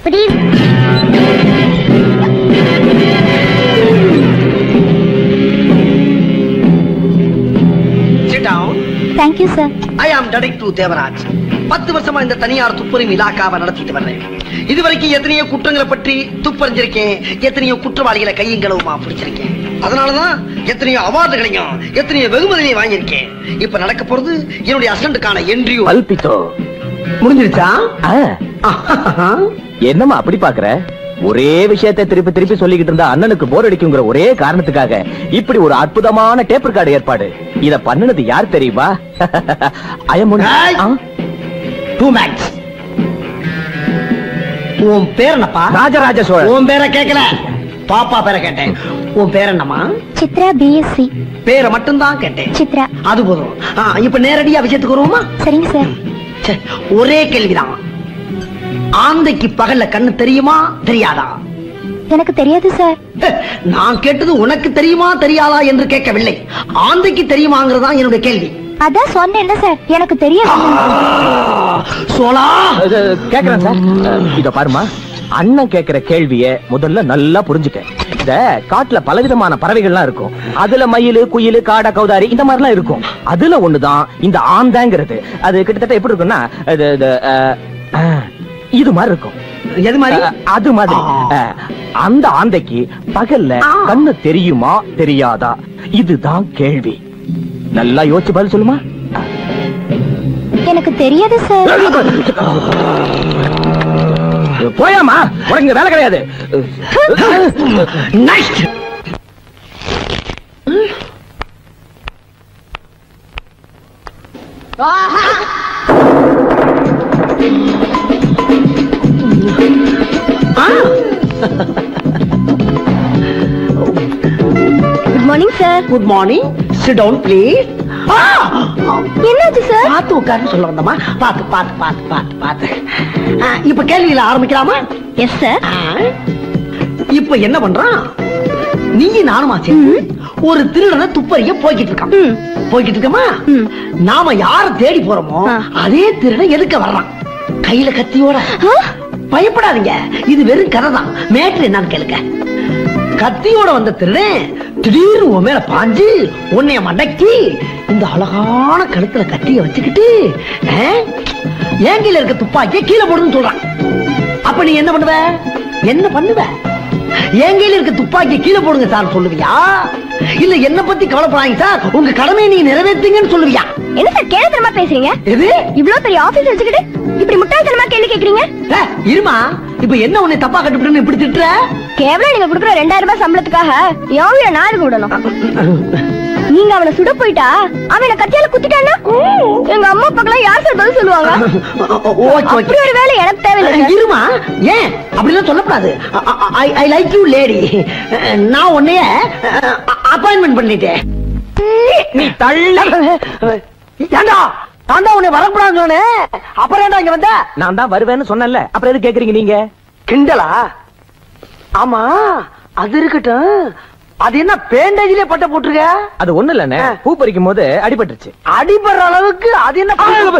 Please Sit down. Thank you sir I am Detective Devaraj பத்து வருஷமா இந்த தனியார் துப்புரிமை இலாக்காவை நடத்திட்டு வர்றேன் இதுவரைக்கும் எத்தனையோ குற்றங்களை பற்றி துப்பறிஞ்சிருக்கேன் எத்தனையோ குற்றவாளிகளை கையும் களவுமா பிடிச்சிருக்கேன் அதனாலதான் எத்தனையோ அவார்டுகளையும் எத்தனையோ வெகுமதிகளையும் வாங்கியிருக்கேன் இப்ப நடக்க போறது என்னுடைய அசண்டுக்கான என்ட்ரியூ கல்பித்தோ முடிஞ்சிருச்சா என்னம்மா அப்படி பாக்குற ஒரே விஷயத்தை திருப்பி திருப்பி சொல்லிக்கிட்டு இருந்தா அண்ணனுக்கு போர் அடிக்குங்கிற ஒரே காரணத்துக்காக இப்படி ஒரு அற்புதமான டேப் ரெக்கார்டு ஏற்பாடு இத பண்ணுனது யார் தெரியுமா ஐயம் ஏய்! டூ மேக்ஸ் உன் பேர் என்னப்பா ராஜராஜ சோழன் உன் பேரை கேட்கல பாப்பா பேரை கேட்டேன் உன் பேர் என்னம்மா சித்ரா பிஎஸ்சி பேரை மட்டும்தான் கேட்டேன் சித்ரா அது போதும் ஆ, இப்ப நேரடியா விஷயத்துக்கு வருவோமா சரிங்க சார் ச்சே, ஒரே கேள்விதான் ஆந்தைக்கு பகல்ல கண்ணு தெரியுமா தெரியாதா எனக்கு தெரியாது சார் ஹே, நான் கேட்டது உனக்கு தெரியுமா தெரியாதா என்று கேட்கவில்லை ஆந்தைக்கு தெரியுமாங்கிறதா என்னுடைய கேள்வி அதான் சொன்னேன்ல சார் எனக்கு தெரியாது சோலா அது, கேக்குறேன் சார் இத பாருமா அண்ணன் கேக்குற கேள்விய முதல்ல நல்லா புரிஞ்சுக்க இந்த காட்டுல பலவிதமான பறவைகள்லாம் இருக்கும் அதுல மயிலு குயிலு காடை கௌதாரி இந்த மாதிரிலாம் இருக்கும் அதுல ஒண்ணுதான் இந்த ஆந்தாங்கிறது அது கிட்டத்தட்ட எப்படி இருக்கும்னா அது இது, அஹ், அஹ், இது மாதிரி இருக்கும் எது மாதிரி அஹ், அது மாதிரி ஆ. அஹ், அந்த ஆந்தைக்கு பகல்ல ஆ. கண்ணு தெரியுமா தெரியாதா இதுதான் கேள்வி நல்லா யோசிச்சு பதில் சொல்லுமா எனக்கு தெரியாது சார் போயாமா உனக்கு இங்க வேலை கிடையாது next good morning sir good morning sit down please என்னாச்சு சார் பார்த்து உட்காருன்னு சொல்ல வந்தமா பார்த்து பார்த்து பார்த்து பார்த்து பார்த்து ஆ, இப்ப கேள்வியில ஆரம்பிக்கலாமா எஸ் சார் ஆ, இப்ப என்ன பண்றான் நீ நானுமா சேர்ந்து ஒரு திருடனை துப்பறிய போய்கிட்டு இருக்கான் ம். போய்கிட்டு இருக்கமா ம். நாம யார தேடி போறோமோ ஆ. அதே திருடன் எதுக்க வர்றான் கையில கத்தியோட பயப்படாதீங்க இது வெறும் கதை தான் மேட்ரு என்னன்னு கேளுங்க கத்தியோட வந்த திருடன் திடீர்னு உன் மேல பாஞ்சு உன்னைய மடக்கி இந்த அழகான கழுத்துல கத்திய வச்சுக்கிட்டு ஆ, என் கையில இருக்க துப்பாக்கிய கீழே போடுன்னு சொல்றான் அப்ப நீ என்ன பண்ணுவ என்ன பண்ணுவ என் கையில இருக்க துப்பாக்கிய கீழே போடுங்க சார் சொல்லுவியா இல்ல என்ன பத்தி கவலைப்படாங்க சார் உங்க கடமையை நீங்க நிறைவேற்றுங்கன்னு சொல்லுவியா என்ன சார் கேள்வித்தனமா பேசுறீங்க எது இவ்ளோ பெரிய ஆபீஸ் வச்சுக்கிட்டு இப்படி முட்டாள்தனமா கேள்வி கேக்குறீங்க ஏ, இருமா இப்ப என்ன உன்னை தப்பா கட்டுப்பிட்டு இப்படி திட்டுற கேவலம் நீங்க குடுக்குற ரெண்டாயிரம் ரூபாய் சம்பளத்துக்காக என் உயிரை நான் எதுக்கு விடணும் நீங்க அவனை சுட போயிட்டா அவனை கத்தியால குத்திட்டான்னா எங்க அம்மா அப்பாக்கெல்லாம் யார் சார் பதில் சொல்லுவாங்க ஓகே அப்படி ஓகே ஒரு வேலை எனக்கு தேவையில்லை சார். இருமா ஏன் அப்படிலாம் சொல்லக்கூடாது ஐ லைக் யூ லேடி நான் உன்னைய அப்பாயின்மெண்ட் பண்ணிட்டேன் நீ தள்ள ஏண்டா நான் தான் உன்னை வரக்கூடாதுன்னு சொன்னேன் அப்புறம் ஏன்டா இங்க வந்த நான் தான் வருவேன்னு சொன்னேன்ல அப்புறம் எது கேக்குறீங்க நீங்க கிண்டலா ஆமா அது இருக்கட்டும் அது என்ன பேண்டேஜ்லயே பட்ட போட்டிருக்க அது ஒண்ணு இல்லண்ணே ஆ. பூ பறிக்கும் போது அடிபட்டுருச்சு அடிபடுற அளவுக்கு அது என்ன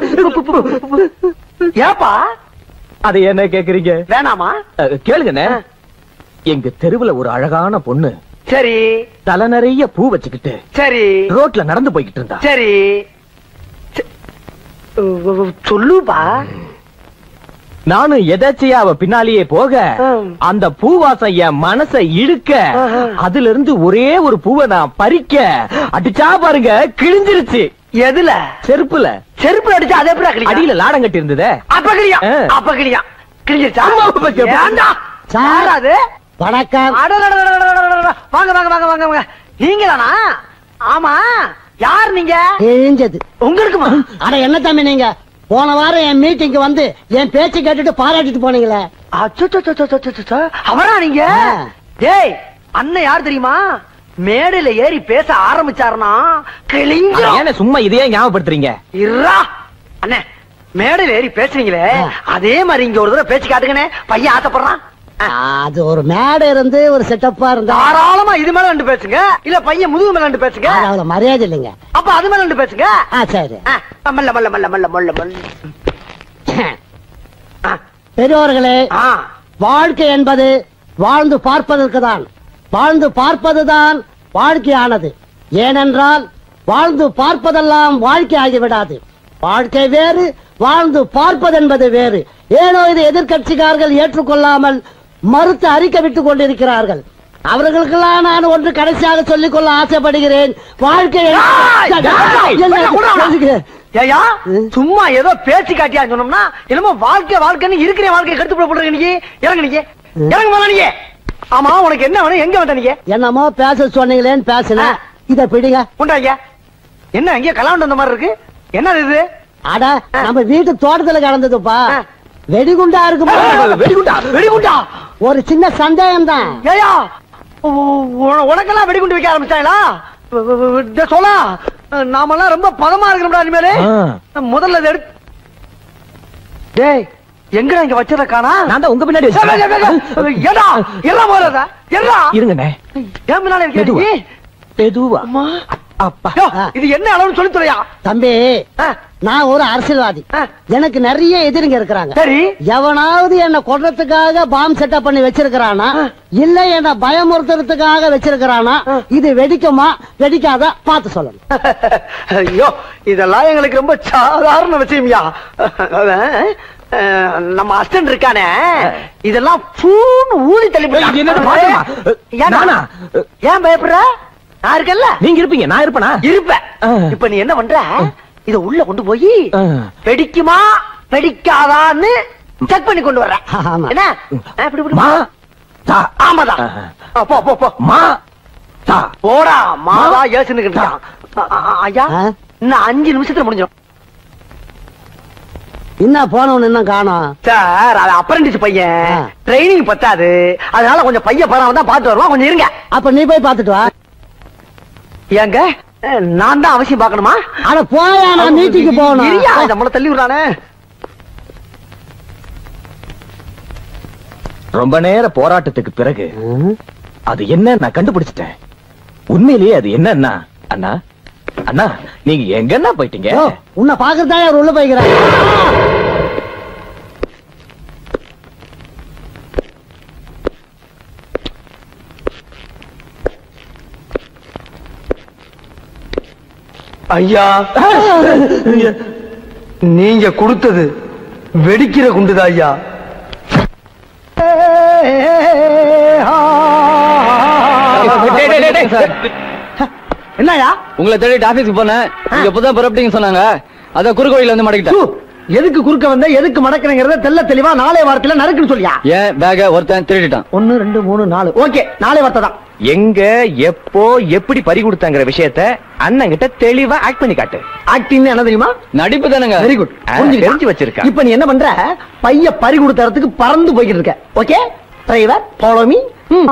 ஏப்பா அது என்ன கேக்குறீங்க வேணாமா அஹ், கேளுங்கண்ணே ஆ. எங்க தெருவுல ஒரு அழகான பொண்ணு சரி தலை நிறைய பூ வச்சுக்கிட்டு சரி ரோட்ல நடந்து போய்கிட்டு இருந்தா சரி ச- உ- சொல்லுப்பா நானும் எதாச்சியா அவ பின்னாலேயே போக ம். அந்த பூவாசம் என் மனச இழுக்க ஆஹா. அதுல இருந்து ஒரே ஒரு பூவை நான் பறிக்க அடிச்சா பாருங்க கிழிஞ்சிருச்சு எதுல செருப்புல செருப்பு அடிச்சு அதே எப்படி கிளியா அடியில லாடம் கட்டி இருந்ததே அப்ப கிளியா ஆ. அப்ப கிளியா கிழிஞ்சிருச்சா ஆமா, அப்ப கிழியா. ஏன்டா? யாரா அது வணக்கம் அடடடடடடடடட. வாங்க வாங்க வாங்க வாங்க வாங்க நீங்க தானா ஆமா யார் நீங்க தெரிஞ்சது உங்களுக்குமா அட என்ன தம்பி நீங்க போன வாரம் என் மீட்டிங்க்கு வந்து என் பேச்சு கேட்டுட்டு பாராட்டிட்டு போனீங்களே அச்சச்சச்சச்சச்சச்சச்ச. அவரா நீங்க ஆ. டேய் அண்ணன் யார் தெரியுமா மேடையில ஏறி பேச ஆரம்பிச்சாருனா கிழிஞ்சிரும் ஏன்னா சும்மா இதையே ஞாபகப்படுத்துறீங்க இருடா அண்ணே மேடையில ஏறி பேசுறீங்களே ஆ. அதே மாதிரி இங்க ஒரு தடவை பேச்சு காட்டுங்கண்ணே பையன் ஆசைப்படுறான் ஆ. அது ஒரு மேடை இருந்து ஒரு செட்டப்பா இருந்தா தாராளமா இது மேல ரெண்டு பேசுங்க இல்ல பையன் முதுகு மேல ரெண்டு பேசுங்க அது அவ்வளவு மரியாதை இல்லைங்க அப்ப அது மேல ரெண்டு பேசுங்க ஆ சரி ஆ, மல்ல மல்ல மல்ல மல்ல மல்ல மல்ல ஆ, பெரியவர்களே ஆ, வாழ்க்கை என்பது வாழ்ந்து பார்ப்பதற்கு தான் வாழ்ந்து பார்ப்பதுதான் வாழ்க்கையானது ஏனென்றால் வாழ்ந்து பார்ப்பதெல்லாம் வாழ்க்கை ஆகிவிடாது வாழ்க்கை வேறு வாழ்ந்து பார்ப்பதென்பது வேறு ஏனோ இது எதிர்க்கட்சிக்காரர்கள் ஏற்றுக்கொள்ளாமல் மறுத்து அறிக்கை விட்டுக் கொண்டிருக்கிறார்கள் அவர்களுக்கெல்லாம் நான் ஒன்று கடைசியாக சொல்லிக் கொள்ள ஆசைப்படுகிறேன் வாழ்க்கை ஏயா சும்மா ஏதோ பேச்சு காட்டியா சொன்னோம்னா என்னமோ வாழ்க்கை வாழ்க்கைன்னு இருக்கிற வாழ்க்கை கெடுத்து போட போடுற நீங்க இறங்கு நீங்க இறங்கு போல நீங்க ஆமா உனக்கு என்ன வேணும் எங்க வந்த நீங்க என்னமோ பேச சொன்னீங்களேன்னு பேசினேன் இத பிடிங்க உண்டாங்க என்ன இங்க கலாண்டு வந்த மாதிரி இருக்கு என்ன இது அட நம்ம வீட்டு தோட்டத்துல கிடந்ததுப்பா ஆ. வெடிகுண்டா இருக்குமா வெடிகுண்டா வெடிகுண்டா ஒரு சின்ன சந்தேகம் தான் ஏயா உ- உ- உனக்கெல்லாம் வெடிகுண்டு வைக்க ஆரம்பிச்சாங்களா வ- வ- வ- இத சொல்லா நாமெல்லாம் ரொம்ப பதமா இருக்கிறோம்டா இனிமேலு ஆ. முதல்ல இதை எடுத்து டேய் எங்கடா இங்க வச்சத காணா நான் தான் உங்க பின்னாடி வச்சிருக்கேன். ஏடா எல்லாம் போறதா எடா இருங்கண்ணே ஏன் பின்னால இருக்க மெதுவா. நீ? மெதுவா அம்மா அப்பா யோ, இது என்ன அளவுன்னு சொல்லி துறையா தம்பி நான் ஒரு அரசியல்வாதி ஆ. எனக்கு நிறைய எதிரிங்க இருக்கிறாங்க சரி எவனாவது என்ன கொல்றதுக்காக பாம் செட்டப் பண்ணி வச்சிருக்கிறானா இல்ல என்ன பயமுறுத்துறதுக்காக வச்சிருக்கிறானா இது வெடிக்குமா வெடிக்காதா பார்த்து சொல்லணும் ஐயோ இதெல்லாம் எங்களுக்கு ரொம்ப சாதாரண விஷயம்யா அவன், அஹ், நம்ம அஸ்டன் இருக்கானே இதெல்லாம் பூன்னு ஊதி தள்ளி போட்டான். இது என்னது மாற்றமா? ஏன்டா? நானா? ஏன் பயப்படுற நான் இருக்கல்ல நீங்க இருப்பீங்க நான் இருப்பேனா இருப்ப ஆ. இப்ப நீ என்ன பண்ற இத உள்ள கொண்டு போய் ஆ. வெடிக்குமா வெடிக்காதான்னு செக் பண்ணி கொண்டு வர்ற ஆமா. என்ன ஆ, இப்படி, இப்படி. மா தா ஆமாதான் ஆ. ஆ, போ போ போ மா தா போடா மாதா ஏசுன்னு ஐயா ஆ? இன்னும் அஞ்சு நிமிஷத்துல முடிஞ்சிடும் என்ன போனவன் இன்னும் காணோம் சார் அது அப்ரண்டிஸ் பையன் ஆ. ட்ரைனிங் பத்தாது அதனால கொஞ்சம் பையன் பராம தான் பாத்து வருவான் கொஞ்சம் இருங்க அப்ப நீ போய் பார்த்துட்டு வா ஏங்க அஹ், நான் தான் அவசியம் பார்க்கணுமா அட போயா நான் மீட்டிங்கு இருயா, போகணும் நம்மள தள்ளி விடுறானே ரொம்ப நேர போராட்டத்துக்கு பிறகு ம். அது என்ன நான் கண்டுபிடிச்சிட்டேன் உண்மையிலேயே அது என்னன்னா அண்ணா அண்ணா நீங்க எங்கன்னா போயிட்டீங்க யோ, உன்னை பாக்குறதா யார் உள்ள போய்க்கிறேன் ஐயா நீங்க கொடுத்தது வெடிக்கிற குண்டுதா ஐயா டேய், டேய், டேய், டேய். என்னயா உங்களை தேடிட்டு ஆபீஸ்க்கு போனேன் நீங்க இப்பதான் புறப்பட்டீங்கன்னு சொன்னாங்க அதான் குறுக்கு வழியில வந்து மாட்டிக்கிட்டேன் எதுக்கு குறுக்க வந்த எதுக்கு மடக்கிறங்கிறத தெல்ல தெளிவா நாளே வாரத்துல நடக்குன்னு சொல்லியா ஏன் பேக ஒருத்தன் திருடிட்டான் ஒன்னு ரெண்டு மூணு நாலு ஓகே நாளே வார்த்தை தான் எங்க எப்போ எப்படி பறி கொடுத்தாங்கிற விஷயத்த அண்ணன் கிட்ட தெளிவா ஆக்ட் பண்ணி காட்டு ஆக்டிங் என்ன தெரியுமா நடிப்பு தானங்க வெரி குட் ஆ, தெரிஞ்சு வச்சிருக்கா. இப்ப நீ என்ன பண்ற பைய பறி கொடுத்த இடத்துக்கு பறந்து போய்கிட்டு இருக்க okay driver follow me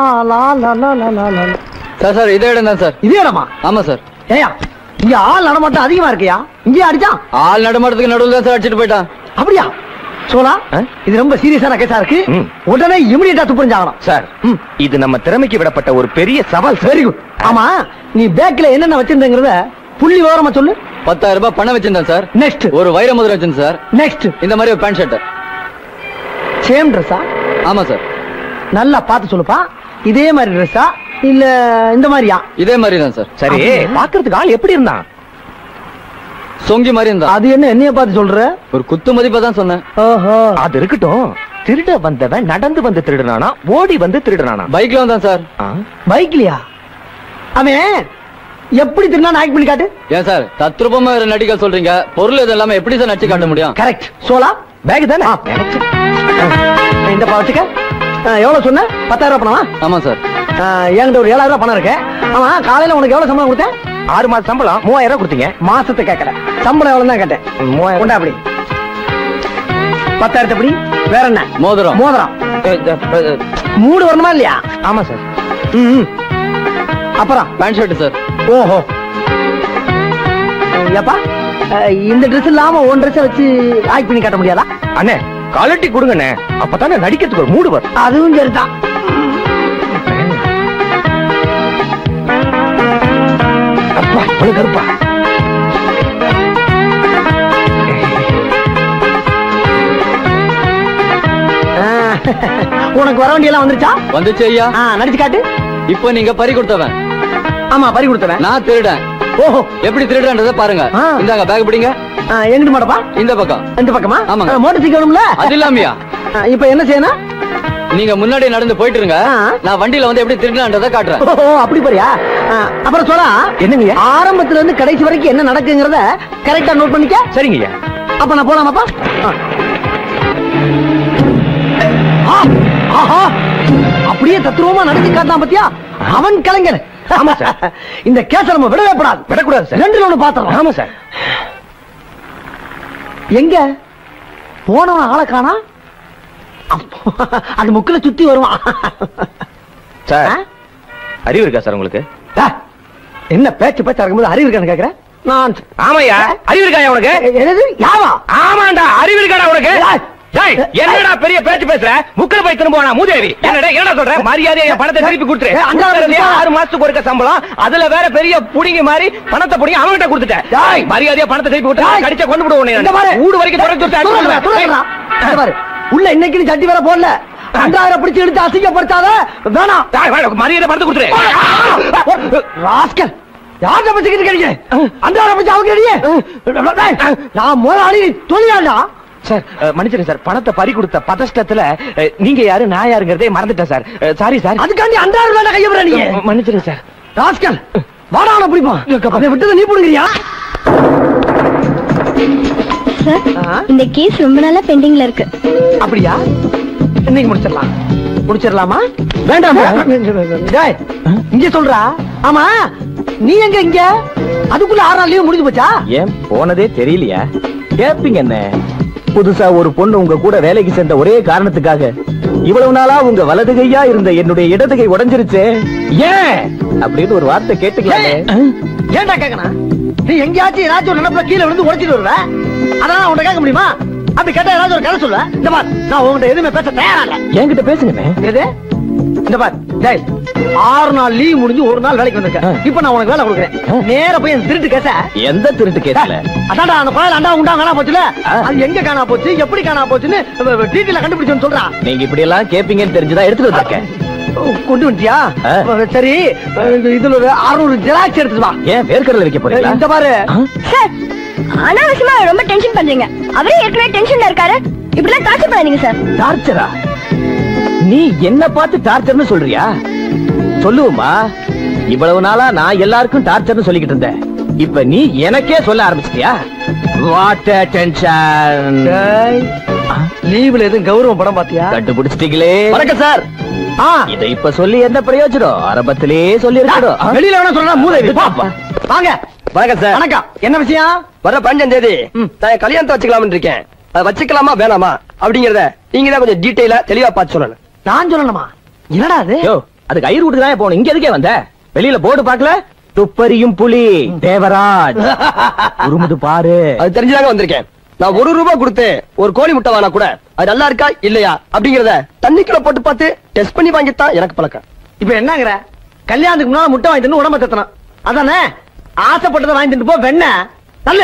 sir sir இதே இடம் தான் சார் இதே இடமா ஆமா சார் ஏயா இங்க ஆள் நடமாட்டம் அதிகமா இருக்கியா இங்கே அடிச்சான் ஆள் நடமாட்டத்துக்கு நடுவில் தான் சார் அடிச்சிட்டு போயிட்டான் அப்படியா சோலா ஆ? இது ரொம்ப சீரியஸான கேஸா இருக்கு ம். உடனே இமிடியேட்டா துப்புரிஞ்சாகணும் சார் இது நம்ம திறமைக்கு விடப்பட்ட ஒரு பெரிய சவால் சார் வெரி குட் ஆமா நீ பேக்ல என்னென்ன வச்சிருந்தங்கிறத புள்ளி விவரமா சொல்லு பத்தாயிரம் ரூபாய் பணம் வச்சிருந்தேன் சார் நெக்ஸ்ட் ஒரு வைர முதல் வச்சிருந்தேன் சார் நெக்ஸ்ட் இந்த மாதிரி ஒரு பேண்ட் ஷர்ட் சேம் ட்ரெஸ்ஸா ஆமா சார் நல்லா பார்த்து சொல்லுப்பா இதே மாதிரி ட்ரெஸ்ஸா இல்ல இந்த மாதிரியா இதே மாதிரி தான் சார் சரி அப்படியா? பாக்குறதுக்கு ஆள் எப்படி இருந்தான் சொங்கி மாதிரி இருந்தா அது என்ன என்னைய பார்த்து சொல்ற ஒரு குத்து மதிப்பா தான் சொன்னேன் ஓஹோ அது இருக்கட்டும் திருட வந்தவன் நடந்து வந்து திருடுனானா ஓடி வந்து திருடுனானா பைக்ல வந்தான் சார் ஆ? பைக்லயா அவன் எப்படி திருநாள் ஆக்ட் பண்ணி காட்டு ஏன் சார் தத்ரூபமா வேற நடிக்க சொல்றீங்க பொருள் இது இல்லாம எப்படி சார் நடிச்சு காட்ட முடியும் கரெக்ட் சோலா பேக் தானே ஆ. இந்த வச்சுக்க ஆ, எவ்வளவு சொன்ன பத்தாயிரம் ரூபாய் பணமா ஆமா சார் ஆ, என்கிட்ட ஒரு ஏழாயிரம் ரூபாய் பணம் இருக்கு ஆமா காலையில உனக்கு எவ்வளவு சம்பளம் கொடுத்தேன் ஆறு மாசம் சம்பளம் மூவாயிரம் ரூபாய் கொடுத்தீங்க மாசத்தை கேட்கல சம்பளம் எவ்வளவு தான் கேட்டேன் மூவாயிரம் கொண்டா அப்படி பத்தாயிரத்து அப்படி வேற என்ன மோதிரம் மோதிரம் அஹ், அஹ், அஹ், மூடு வரணுமா இல்லையா ஆமா சார் ம், ம். அப்புறம் பேண்ட் ஷர்ட் சார் ஓஹோ ஏப்பா அஹ், இந்த ட்ரெஸ் இல்லாம ஒன் ட்ரெஸ் வச்சு ஆக்ட் பண்ணி காட்ட முடியாதா அண்ணே காலட்டி கொடுங்கண்ணே அப்பதானே நடிக்கிறதுக்கு ஒரு மூடு வரும் அதுவும் சரிதான் அப்பா இவ்வளவு கருப்பா ஆ, உனக்கு வர வேண்டியெல்லாம் வந்துருச்சா வந்துச்சு ஐயா ஆ, நடிச்சு காட்டு இப்போ நீங்க பறி கொடுத்தவன் ஆமா பறி கொடுத்தவன் நான் திருடன் ஓஹோ எப்படி திருடுன்றத பாருங்க ஆ. இந்தாங்க பேக் பிடிங்க ஆ, எங்கிட்டு மாட்டப்பா இந்த பக்கம் இந்த பக்கமா ஆமாங்க. மோட்டர் சைக்கிள் வேணும்ல அது இல்லாமையா ஆ, இப்ப என்ன செய்யணும் நீங்க முன்னாடி நடந்து போயிட்டு இருங்க ஆ. நான் வண்டியில வந்து எப்படி திருடன்றத காட்டுறேன் ஓஹோ அப்படி போறியா ஆ, அப்புறம் சொல்லா என்னங்கய்யா? ஆரம்பத்துல இருந்து கடைசி வரைக்கும் என்ன நடக்குங்கிறத கரெக்டா நோட் பண்ணிக்க சரிங்கய்யா அப்ப நான் போலாமாப்பா ஆ. ஆ, ஆஹா அப்படியே தத்துருவமா நடத்தி காட்டான் பாத்தியா அவன் கலைஞர் ஆமா சார். இந்த கேஸ நம்ம விடவே கூடாது விடக்கூடாது சார். ரெண்டு ஒண்ணு பாத்திரம் ஆமா சார் எங்க போனவன் ஆளை காணா அப்போ, அது முக்குல சுத்தி வருவான் சார் ஆ? அறிவு இருக்கா சார் உங்களுக்கு ஆ, என்ன பேச்சு பேச்சா இருக்கும்போது அறிவு இருக்கான்னு கேக்குறேன் நான் ஆமாய்யா அறிவு இருக்காயா உனக்கு எ- என்னது யாவா ஆமாண்டா அறிவு இருக்காடா உனக்கு ஏய். டேய், என்னடா பெரிய பேச்சு பேசுற முக்கில போய் திரும்ப போனா மூதேவி என்னடா என்னடா சொல்ற மரியாதையா என் பணத்தை திருப்பி கொடுத்துரு ஏய், அங்க கொடுக்கறதே வா. ஆறு மாசத்துக்கு ஒருக்க சம்பளம் அதுல வேற பெரிய புடிங்கி மாதிரி பணத்தை புடிங்கி அவன்கிட்ட கொடுத்துட்டேன் டேய். மரியாதையா பணத்தை திருப்பி கொடுத்து டேய். கடிச்ச கொண்டு விடுவோம் இந்த பாரு. வீடு வரைக்கும் துரத்தி விட்டு அடிச்சு துரத்துறா, விடுவேன். துரத்துறா. இந்த பாரு, உள்ள இன்னைக்கு நீ சட்டி வேற போடல அன்றாயிரம் பிடிச்சு எடுத்து அசிங்கப்படுத்தாத வேணாம் டேய், வேணாம், மரியாதை பணத்தை கொடுத்துரு ராஸ்கல் யார் தப்பிச்சுக்கிட்டு இருக்கீங்க அன்றாயிரம் பிடிச்சு அவங்க அடியே நான் முதலாளி தொழிலாளா சார் அஹ், மன்னிச்சிருங்க சார் பணத்தை பறி கொடுத்த பதஷ்டத்துல அஹ், நீங்க யாரு நான் யாருங்கிறதே மறந்துட்டேன் சார் அஹ், சாரி சார் அதுக்காண்டி அன்றாயிரம் வேலை கையப்படுற நீங்க அஹ், மன்னிச்சிருங்க சார் ராஸ்கல் வாடான பிடிப்பான் அதை விட்டதை நீ புடுங்கிறியா சார் ஆ? இந்த கேஸ் ரொம்ப நாளா பெண்டிங்ல இருக்கு அப்படியா இன்னைக்கு முடிச்சிடலாம் முடிச்சிடலாமா வேண்டாம் டேய், இங்க சொல்றா ஆமா நீ எங்க இங்க அதுக்குள்ள ஆறு நாள் லீவு முடிஞ்சு போச்சா ஏன் போனதே தெரியலையா கேப்பீங்க என்ன புதுசா ஒரு பொண்ணு உங்க கூட வேலைக்கு சேர்ந்த ஒரே காரணத்துக்காக இவ்வளவு நாளா உங்க வலது கையா இருந்த என்னுடைய இடது கை உடைஞ்சிருச்சே ஏன் அப்படின்னு ஒரு வார்த்தை கேட்டுக்கலாமே ஏன்டா கேக்கணும் நீ எங்கேயாச்சும் ஏதாச்சும் ஒரு நினைப்புல கீழே விழுந்து உடைச்சிட்டு வருவ அதான் உன்னை கேட்க முடியுமா அப்படி கேட்டா ஏதாச்சும் ஒரு கதை சொல்ல இந்த பார் நான் உங்ககிட்ட எதுவுமே பேச தயாரா இல்ல என்கிட்ட பேசுங்கண்ணே எது இந்த பார் டேய் ஆறு நாள் லீவ் முடிஞ்சு ஒரு நாள் வேலைக்கு வந்திருக்கேன் ஆ. இப்ப நான் உனக்கு வேலை கொடுக்குறேன் நேரா போய் அந்த திருட்டு கேச எந்த திருட்டு கேட்கல அதான்டா அந்த குழந்தை அண்டா உண்டா காணா போச்சுல ஆ. அது எங்க காணா போச்சு எப்படி காணா போச்சுன்னு டீட்டெயில கண்டுபிடிச்சோன்னு சொல்றான் நீங்க இப்படி எல்லாம் கேப்பீங்கன்னு தெரிஞ்சுதான் எடுத்துட்டு வந்திருக்கேன் கொண்டு வந்துட்டியா ஆ. சரி இதுல ஒரு அறுநூறு ஜெராக்ஸ் எடுத்துட்டு வா ஏன் வேர்க்கடல வைக்க போறீங்களா இந்த பாரு ஆ? சார் அனாவசியமா ரொம்ப டென்ஷன் பண்றீங்க அவரே ஏற்கனவே டென்ஷன்ல இருக்காரு இப்படிலாம் டார்ச்சர் பண்ணாதீங்க சார் டார்ச்சரா நீ என்ன பார்த்து டார்ச்சர்னு சொல்றியா சொல்லுவோமா இவ்வளவு நாளா நான் எல்லாருக்கும் டார்ச்சர்னு சொல்லிக்கிட்டு இருந்தேன் இப்ப நீ எனக்கே சொல்ல ஆரம்பிச்சிட்டியா வாட் டென்ஷன் லீவ்ல எதுவும் கௌரவம் படம் பாத்தியா கண்டுபிடிச்சிட்டீங்களே வணக்கம் சார் ஆ இதை இப்ப சொல்லி என்ன பிரயோஜனம் ஆரம்பத்திலே சொல்லி இருக்கணும் வெளியில வேணா சொல்றா மூதேவி பாப்பா. வாங்க வணக்கம் சார் வணக்கம் என்ன விஷயம் வர பதினஞ்சாம் தேதி நான் என் கல்யாணத்தை வச்சுக்கலாம்னு இருக்கேன் அதை வச்சுக்கலாமா வேணாமா அப்படிங்கறத நீங்க தான் கொஞ்சம் டீடைலா தெளிவா பார்த்து சொல்லணும் நான் சொல்லணுமா என்னடா அது யோ அதுக்கு ஐயர் வீட்டுக்கு தான் போகணும் இங்க எதுக்கே வந்த வெளியில போர்டு பாக்கல துப்பறியும் புலி தேவராஜ் உருமுது பாரு அது தெரிஞ்சுதாங்க வந்திருக்கேன் நான் ஒரு ரூபாய் கொடுத்து ஒரு கோழி முட்டை வாங்கினா கூட அது நல்லா இருக்கா இல்லையா அப்படிங்கறத தண்ணிக்குள்ள போட்டு பார்த்து டெஸ்ட் பண்ணி வாங்கித்தான் எனக்கு பழக்கம் இப்ப என்னங்கிற கல்யாணத்துக்கு முன்னால முட்டை வாங்கி தின்னு உடம்ப தத்தணும் அதானே ஆசைப்பட்டதை வாங்கி தின்னு போ வெண்ண தள்ளு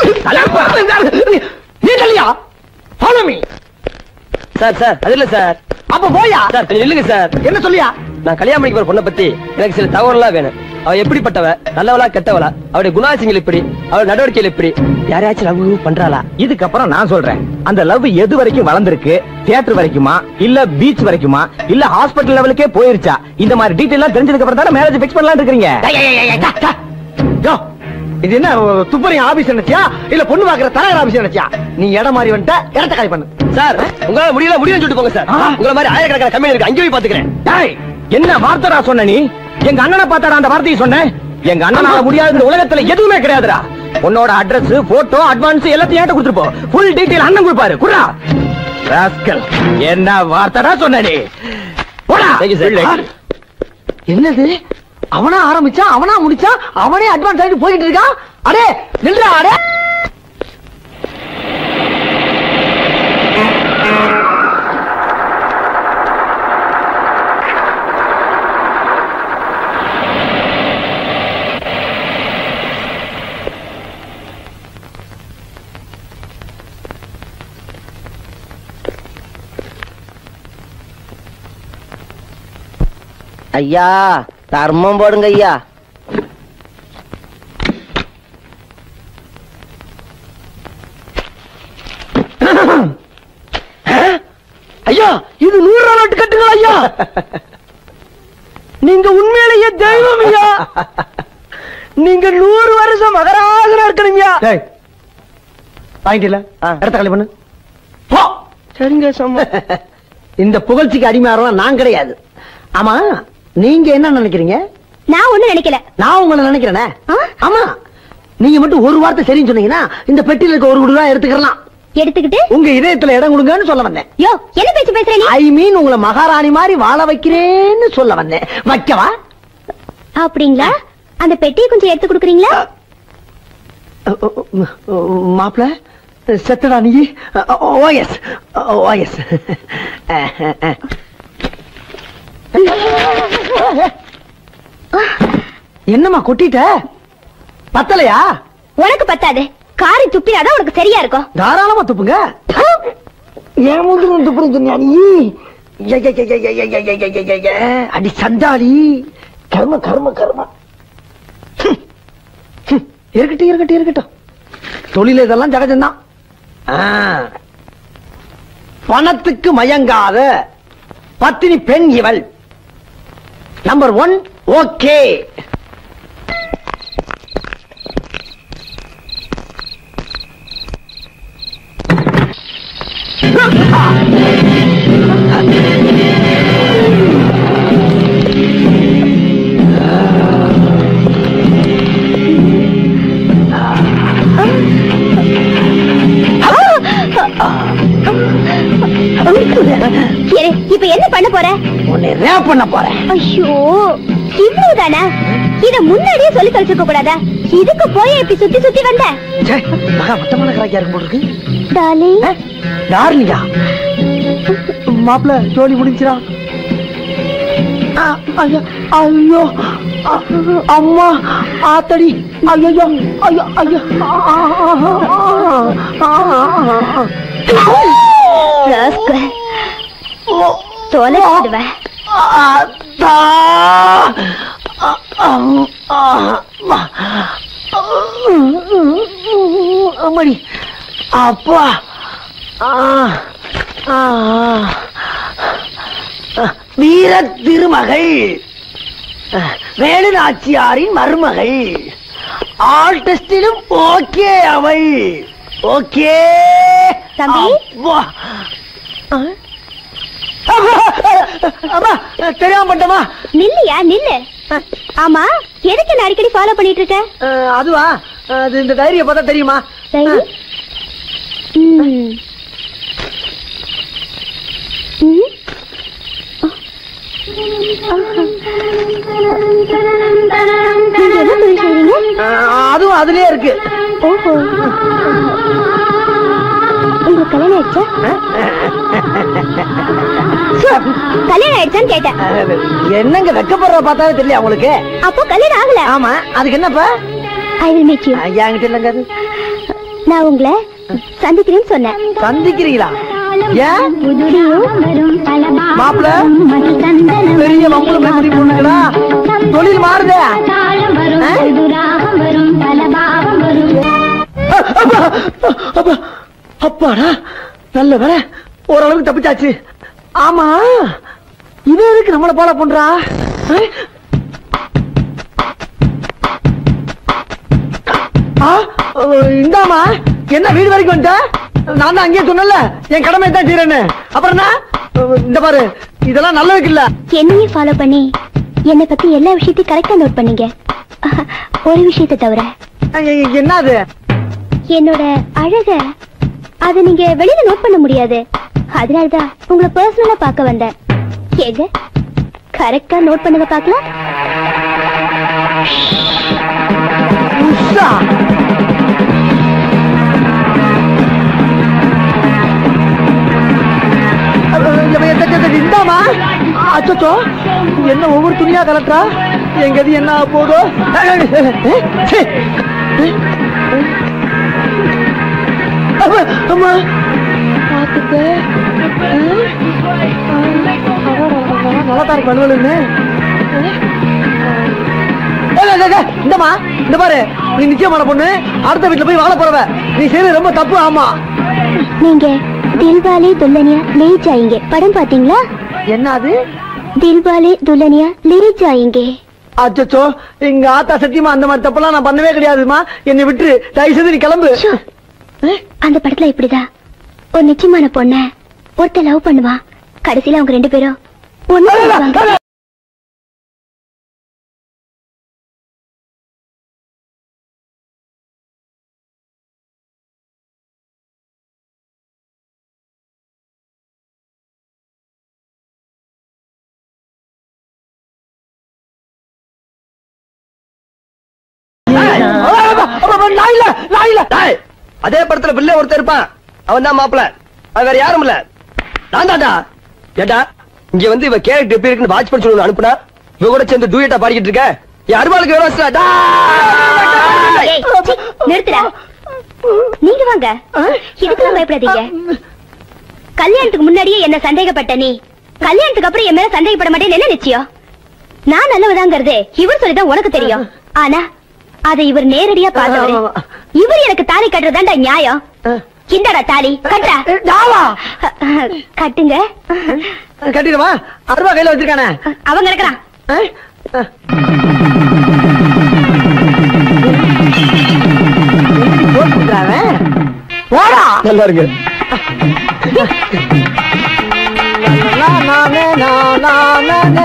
நீ தள்ளியா ஃபாலோ மீ சார் சார் அது இல்ல சார் அப்ப போயா சார் கொஞ்சம் நில்லுங்க சார் என்ன சொல்லியா நான் கல்யாணம் பண்ணிக்க போற பொண்ணை பத்தி எனக்கு சில தகவல்லாம் வேணும் அவ எப்படிப்பட்டவ நல்லவளா கெட்டவளா அவருடைய குணாசியங்கள் எப்படி அவள் நடவடிக்கைகள் எப்படி யாரையாச்சும் லவ் பண்றாளா இதுக்கப்புறம் நான் சொல்றேன் அந்த லவ் எது வரைக்கும் வளர்ந்திருக்கு தியேட்டர் வரைக்குமா இல்ல பீச் வரைக்குமா இல்ல ஹாஸ்பிடல் லெவலுக்கே போயிருச்சா இந்த மாதிரி டீடைல் எல்லாம் தெரிஞ்சதுக்கு அப்புறம் தானே மேரேஜ் ஃபிக்ஸ் பண்ணலாம் இருக்கீங்க யோ, இது என்ன துப்பறி ஆபீஸ் நினைச்சியா இல்ல பொண்ணு பாக்குற தலைவர் ஆபீஸ் நினைச்சியா நீ இடம் மாறி வந்துட்ட இடத்த காலி பண்ணு சார் உங்களால முடியல முடியும்னு சொல்லிட்டு போங்க சார் ஆ. உங்களை மாதிரி ஆயிரக்கணக்கான கம்பெனி இருக்கு அங்கே போய் பாத்துக்கிறேன் டேய், என்ன வார்த்தைடா சொன்ன நீ எங்க அண்ணனை பார்த்தாடா அந்த வார்த்தையை சொன்னேன் எங்க அண்ணனால முடியாத இந்த உலகத்துல எதுவுமே கிடையாதுடா உன்னோட அட்ரஸ் போட்டோ அட்வான்ஸ் எல்லாத்தையும் ஏட்ட கொடுத்துட்டு போ ஃபுல் டீடைல் அண்ணன் கொடுப்பாரு குடுறா ராஸ்கல் என்ன வார்த்தைடா சொன்ன நீ போடா Thank you, sir. பிள்ளை. என்னது அவனா ஆரம்பிச்சா அவனா முடிச்சா அவனே அட்வான்ஸ் ஆகிட்டு போயிட்டு இருக்கான் அடே நில்றா அடே ஐயா தர்மம் போடுங்க ஐயா ஐயா இது நூறு ரூபா நோட்டு கட்டுங்களா ஐயா நீங்க உண்மையிலேயே தெய்வம் ஐயா நீங்க நூறு வருஷம் மகராசனா இருக்கணுங்கய்யா டேய் வாங்கிட்டல ஆ. இடத்த காலி பண்ணு போ. சரிங்க சம்மா இந்த புகழ்ச்சிக்கு அடிமையாரம் நான் கிடையாது ஆமா நீங்க என்ன நினைக்கிறீங்க நான் ஒண்ணும் நினைக்கல நான் உங்களை நினைக்கிறேனே ஆ? ஆமா நீங்க மட்டும் ஒரு வார்த்தை சரின்னு சொன்னீங்கன்னா இந்த பெட்டியில இருக்க ஒரு குடுதான் எடுத்துக்கலாம் எடுத்துக்கிட்டு உங்க இதயத்துல இடம் கொடுங்கன்னு சொல்ல வந்தேன் யோ என்ன பேச்சு பேசுற நீ ஐ மீன் உங்களை மகாராணி மாதிரி வாழ வைக்கிறேன்னு சொல்ல வந்தேன் வைக்கவா அப்படிங்களா அந்த பெட்டியை கொஞ்சம் எடுத்து கொடுக்குறீங்களா மாப்பிள செத்தடா நீ ஓஎஸ் ஓஎஸ் என்னம்மா கொட்டிட்ட பத்தலையா உனக்கு பத்தாது காரி துப்பினாதான் உனக்கு சரியா இருக்கும் தாராளமா துப்புங்க ஏன் மூன்று துப்புன்னு சொன்னியா நீ ஏ, ஏ, ஏ, ஏ, ஏ, ஏ, ஏ, ஏ, ஏ, ஏ, ஏ. அடி சண்டாளி கர்ம கர்ம கர்ம ஹம். ஹம். இருக்கட்டும் இருக்கட்டும் இருக்கட்டும் தொழில் இதெல்லாம் ஜகஜம்தான் ஆ. பணத்துக்கு மயங்காத பத்தினி பெண் இவள் நம்பர் ஒன் ஓகே இரு, இப்ப என்ன பண்ண போற உன்னை ரேப் பண்ண போறேன் ஐயோ இவ்வளவுதானா இத முன்னாடியே சொல்லி தொலைச்சிருக்க கூடாதா இதுக்கு போய் இப்படி சுத்தி சுத்தி வந்த ச்சே, மகா மட்டமான கராக்கியா இருக்கும் போல இருக்கு டார்லிங் டார்லிங்கா மாப்பிள ஜோலி முடிஞ்சிரா ஆ, ஐயா, ஐயோ ஆ, அம்மா ஆத்தடி ஐயோ ஐயோ ஐயோ ஆ, ஆ, ஆ, ஆ, ஆ. ராஸ்கல் தொலைச்சிடுவேன் ஆத்தா. ஆ, அம், ஆ, அம்மா. அம்மாடி அப்பா ஆ, ஆ, ஆ. வீர திருமகள் வேலு நாச்சியாரின் மருமகள் ஆல் டெஸ்டிலும் ஓகே அவள் ஓகே தம்பி? அப்பா. ஆ? அம்மா தெரியாம பண்ணிட்டமா நில்லையா நில்லு ஆமா எதுக்கு என்ன அடிக்கடி ஃபாலோ பண்ணிட்டு இருக்க அஹ், அதுவா அது இந்த டைரியை பார்த்தா தெரியுமா டைரி ம். ம். நீங்க என்ன தொழில் செய்றீங்க அஹ், அதுவும் அதுலயே இருக்கு ஓஹோ உங்களுக்கு கல்யாணம் ஆயிடுச்சா சோ, கல்யாணம் ஆயிடுச்சான்னு கேட்டேன் அஹ், என்னங்க வெக்கப்படுற பார்த்தாலே தெரியல உங்களுக்கு அப்போ கல்யாணம் ஆகல ஆமா அதுக்கு என்னப்பா ஐ வில் மீட் யூ ஐயா என்கிட்ட இல்லைங்க அது நான் உங்களை சந்திக்கிறேன்னு சொன்னேன் சந்திக்கிறீங்களா ஏன் புதுடியும் மாப்பிள பெரிய வம்புல போய் முடிவு பண்ணுங்களா தொழில் மாறுதே அப்பா, அப்பா, அப்பாடா நல்ல வேலை ஓரளவுக்கு தப்பிச்சாச்சு ஆமா இவன் எதுக்கு நம்மள போல பண்றா அஹ்? ஆ, அஹ், இந்தாம்மா என்ன வீடு வரைக்கும் வந்துட்ட நான் தான் அங்கேயே சொன்னல என் கடமை தான் செய்யறேன்னு அப்புறம் என்ன அஹ், இந்த பாரு இதெல்லாம் நல்லதுக்கு இல்ல என்னையே ஃபாலோ பண்ணி என்னை பத்தி எல்லா விஷயத்தையும் கரெக்டா நோட் பண்ணீங்க ஒரு விஷயத்தை தவிர என்ன அது என்னோட அழக அத நீங்க வெளியில நோட் பண்ண முடியாது அதனாலதான் உங்களை பர்சனலா பார்க்க வந்தேன் ஏங்க கரெக்டா நோட் பண்ணத பார்க்கலாம் உஷா. அஹ், இவன் எத்த- எத்த- எத்த- இந்தாம்மா அச்சோ என்ன ஒவ்வொரு துணியா கலட்டுறா எங்கது என்ன ஆகப் போதோ அஹ், அஹ், அஹ், சீ. அஹ், அஹ். அம்மா, அம்மா பாத்துக்க நல்லா தான் இருக்கு பண்ணுவலுன்னு ஏய், ஏய், ஏய், இந்தம்மா இந்த பாரு நீ நிச்சயமான பொண்ணு அடுத்த வீட்டுல போய் வாழ போறவ நீ செய்யறது ரொம்ப தப்பு ஆமா நீங்க தில்வாலே துல்லனியா லே ஜாயிங்க படம் பாத்தீங்களா என்னது தில்வாலே துல்லனியா லே ஜாயிங்கே அச்சோ எங்க ஆத்தா சத்தியமா அந்த மாதிரி தப்பெல்லாம் நான் பண்ணவே கிடையாதுமா என்னை விட்டு தயவு செய்து நீ கிளம்பு ஷோ. அந்த படத்துல இப்படிதான் ஒரு நிச்சயமான பொண்ண ஒருத்த லவ் பண்ணுவான் கடைசியில அவங்க ரெண்டு பேரும் ஒண்ணு சேருவாங்க. நான் இல்ல நான் இல்ல டேய், அதே படத்துல பிள்ளை ஒருத்தன் இருப்பான் அவன் தான் மாப்பிள அவன் வேற யாரும் இல்ல நான் தான்டா ஏட்டா இங்க வந்து இவ கேரக்டர் எப்படி இருக்குன்னு வாட்ச் பண்ணி சொல்லு அனுப்புனா இவ கூட சேர்ந்து டூயட்டா பாடிக்கிட்டு இருக்க என் அருவாளுக்கு வேற வசல ஏய், சீ, நிறுத்துடா நீங்க வாங்க இதுக்கெல்லாம் பயப்படாதீங்க கல்யாணத்துக்கு முன்னாடியே என்ன சந்தேகப்பட்ட நீ கல்யாணத்துக்கு அப்புறம் என் மேல சந்தேகப்பட மாட்டேன்னு என்ன நிச்சயம் நான் நல்லவதாங்கிறது இவர் சொல்லிதான் உனக்கு தெரியும் ஆனா அதை இவர் நேரடியா பார்த்தவரு இவர் எனக்கு தாலி கட்டுறதாண்டா நியாயம் இந்தடா தாலி கட்டா ஜாவா கட்டுங்க கட்டிடுவா அருவா கையில வச்சிருக்கானே அவங்க இருக்கிறான் ஏய், அஹ். போட்டு கொடுக்குறாங்க. போடா நல்லா இருக்கு லா, நானே, நா, நா, நானே.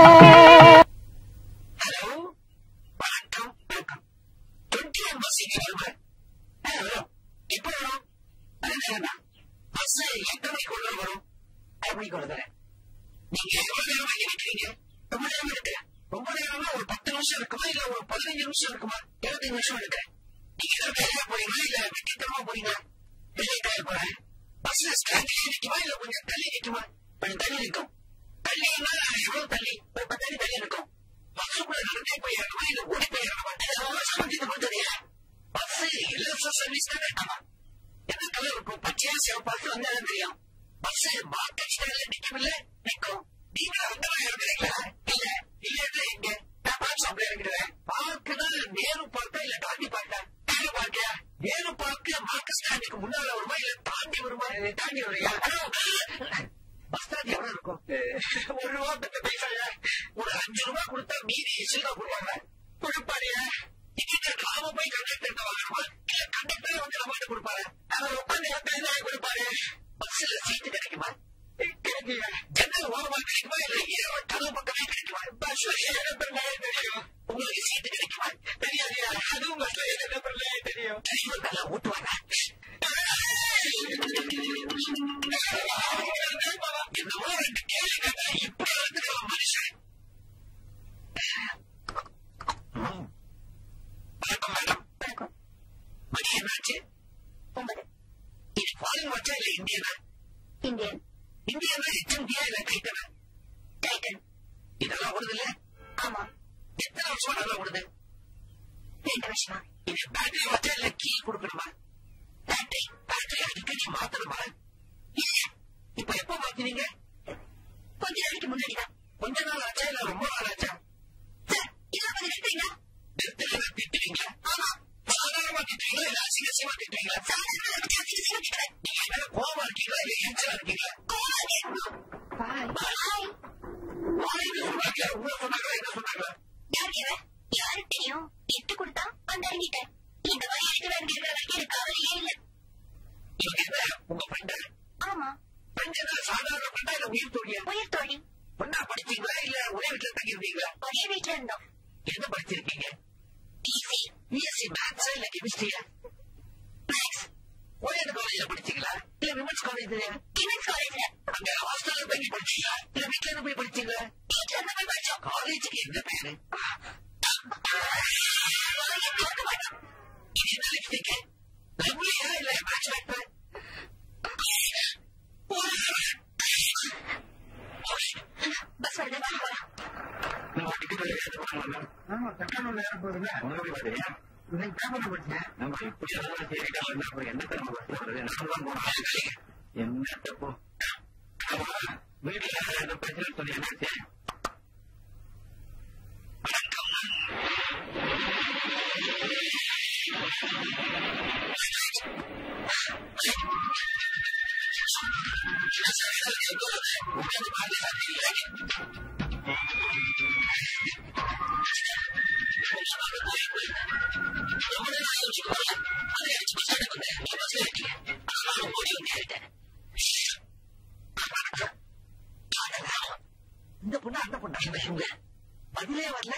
இந்த பொண்ணு அந்த பொண்ணு இவங்க பதிலே வரல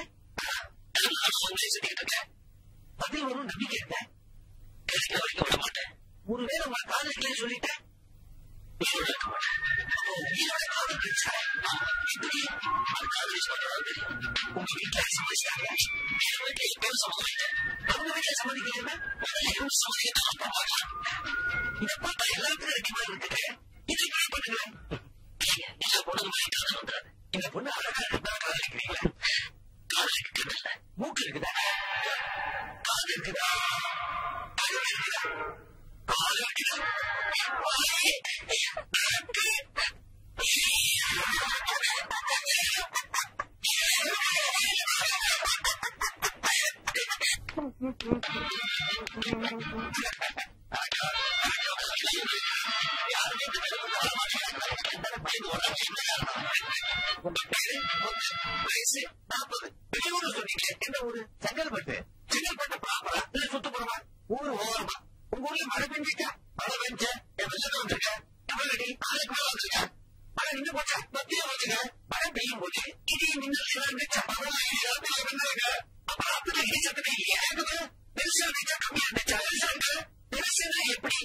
பதில் வரும் நம்பிக்கை இருக்க கிடைக்க வரைக்கும் விட மாட்டேன் ஒருவேளை உங்க காலேஜ்ல சொல்லிட்டேன் உங்க வீட்டுல சமைச்சாங்க வீட்டுல எப்பயும் சமைச்சாங்க அவங்க வீட்டுல சமைக்கிறீங்க சமைக்க இதை பார்த்தா எல்லாத்துக்கும் இருக்க மாதிரி இருக்குது இதை ட்ரை பண்ணுங்க இந்த பொண்ணு வீட்டுல வந்துடாது இந்த பொண்ணு அழகா இருந்தா காதலிக்கிறீங்களா காதலிக்கு கண்ணு இல்ல மூக்கு இருக்குதா காது இருக்குதா கண்ணு இருக்குதா காது இருக்குதா வயசு நாற்பது வெளியூர்ல சொன்னீங்க என்ன ஊரு செங்கல்பட்டு செங்கல்பட்டு ப்ராப்பரா இல்ல சுத்தப்புறமா ஊரு ஓரமா உங்க ஊர்ல மழை பெஞ்சிட்டா மழை பெஞ்ச என் வெள்ளம் வந்திருக்க தமிழடி நாளைக்கு மேல வந்திருக்க மழை நின்று போச்சா மத்திய வச்சுங்க மழை பெய்யும் போது இடி மின்னல் எல்லாம் இருந்துச்சா மழை வந்தாங்க அப்புறம் அப்படி இடி சத்தத்தை ஏங்குது பெருசா இருந்துச்சா கம்மியா இருந்துச்சா இருந்துச்சு பெருசுன்னா எப்படி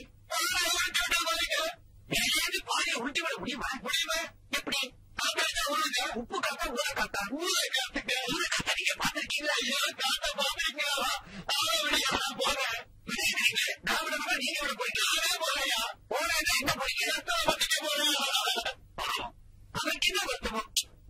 ஏழு பாதியை உருட்டி விட முடியுமா முடியுமா எப்படி உப்பு காத்தா ஊற காத்தா ஊற காத்துக்க ஊற காத்தா நீங்க பாத்திருக்கீங்களா ஐயோ காத்த பாத்தீங்க போங்க நான் விட போறேன் நீங்க விட போறீங்க நானே போறையா போறேன் எங்க போறீங்க பத்திக்க போறேன் அவனுக்கு என்ன வருத்தமோ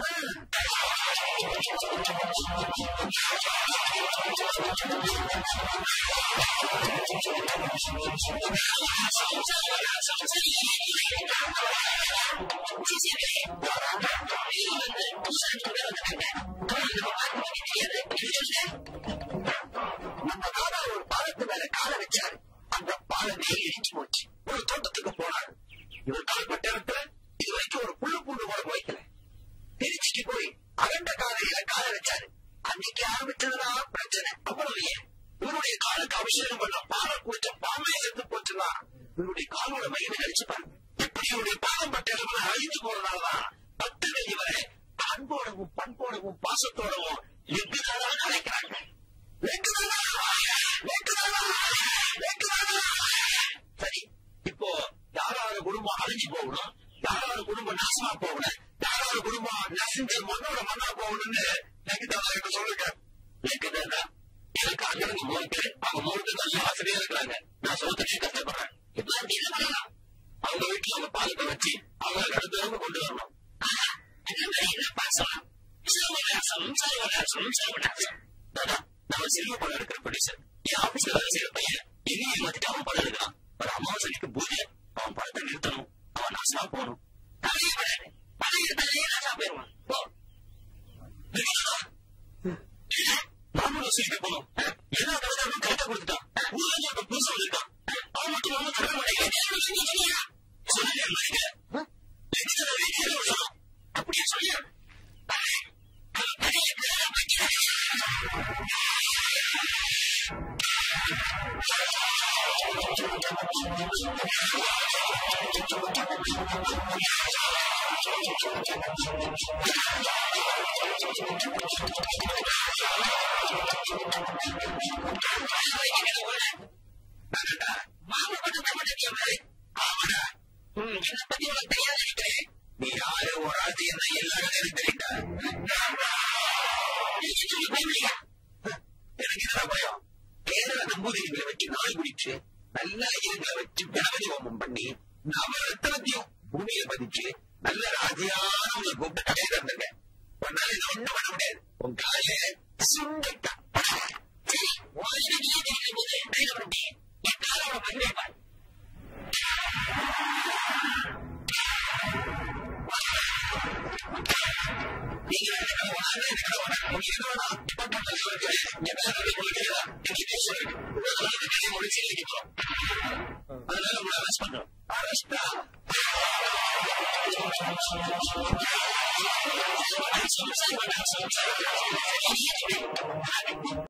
நம்ம தாதா ஒரு பாலத்து மேல காலை வச்சாரு அந்த பாலமே இடிச்சு போச்சு ஒரு தோட்டத்துக்கு போனாரு இவர் கால்பட்ட இடத்துல இது வரைக்கும் ஒரு புல்லு பூண்டு கூட போய்க்கல திருச்சிக்கு போய் அகண்ட காலையில காலை வச்சாரு அன்னைக்கு ஆரம்பிச்சதுதான் பிரச்சனை அவ்வளவு ஏன் இவருடைய காலுக்கு அபிஷேகம் பண்ண பாலம் குடிச்ச பாம்பே செத்து போச்சுன்னா இவருடைய காலோட வயிறு கழிச்சு பாருங்க எப்படி இவருடைய பாலம் பட்ட இடத்துல அழிஞ்சு போறதுனாலதான் பக்தர்கள் இவரை அன்போடவும் பண்போடவும் பாசத்தோடவும் எங்குதான் அழைக்கிறாங்க சரி இப்போ யாராவது குடும்பம் அழிஞ்சு போகணும் யாராவது குடும்பம் நாசமா போகணும் யாராவது குடும்பம் நசிஞ்சு மண்ணோட மண்ணா போகணும்னு லெக்கதான் இப்ப சொல்லுங்க லெக்கதான் எனக்கு அங்க இருந்து மூணு பேர் அவங்க மூணு பேர் நல்ல ஆசிரியர் இருக்கிறாங்க நான் சொல்றதுக்கு கஷ்டப்படுறேன் இப்பெல்லாம் நீங்க பண்ணலாம் அவங்க வீட்டுல அவங்க பாலத்தை வச்சு அவங்க அடுத்தவங்க கொண்டு வரணும் ஆனா, அந்த மாதிரி என்ன பாசம் சர்வநாசம் சர்வநாசம் சர்வநாசம் தாதா நம்ம செல்வ படம் எடுக்கிற ப்ரொடியூசர் என் ஆபீஸ்ல வேலை செய்யற பையன் என்னையும் ஏமாத்திட்டு அவன் படம் எடுக்கிறான் ஒரு அமாவாசைக்கு பூஜை அவன் படத்தை நிறுத்தணும் அவன் நாசமா போகணும் தலையே படாது படம் எடுத்தாலே நாசமா போயிருவான் போ நாமளும் செய்ய போனோம் எல்லா கலந்தாலும் கரெக்டா கொடுத்துட்டான் ஊர்ல இப்ப புதுசா வந்திருக்கான் அவன் மட்டும் ஒன்றும் தர மாட்டேங்கிறேன் சொல்லுங்க அப்படியே சொல்லியா மாமா மட்டும் நம்ம நினைக்கிறேன் ஆமாடா ம் என்ன பத்தி உனக்கு தெரியாது நினைக்கிறேன் நீ யாரு ஒரு ஆள் என்ன எல்லாரும் எனக்கு தெரியுதா எனக்கு என்ன பயம் கேரள நம்பூதிரிகளை வச்சு நாய் குடிச்சு நல்ல ஐயங்களை வச்சு கணபதி ஹோமம் பண்ணி நவ ரத்தனத்தையும் பூமியில பதிச்சு நல்ல ராஜியான உங்களை கூப்பிட்டு கடையில இருந்துங்க உன்னால இது ஒண்ணும் பண்ண முடியாது உன் கால சுண்டட்டா சரி உன் இடையிலே தெரியும் போது கையில பண்ணி என் காலோட மகிழ்வை பாரு அதனால உங்களை arrest பண்றோம்.